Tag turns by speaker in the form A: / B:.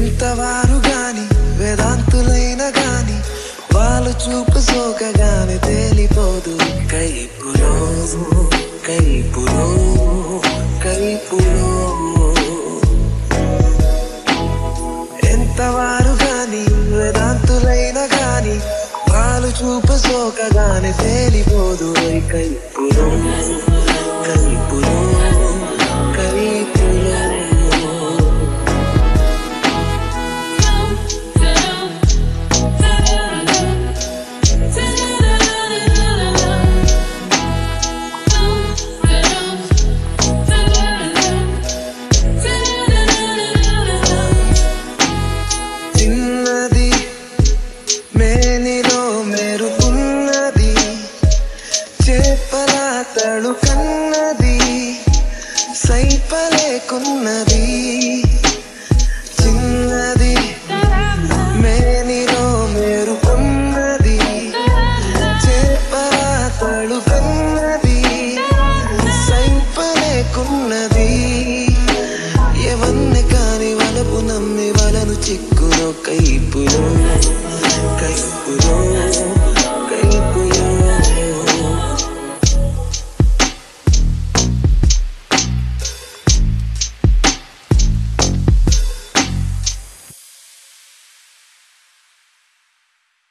A: ఎంతవారు గాని వేదాంతులైన గాని వాళ్ళు చూపు సోకగాని తేలిపోదు కైపులో కైపులో కైపులో ఎంతవారు గాని వేదాంతులైన గాని వాళ్ళు చూపు సోకగాని తేలిపోదు ఓయ్ కైపులో కైపులో కైపులో చిన్నది మేనిలో మెరుపున్నది చేపల తడు కన్నది సైపలేకున్నది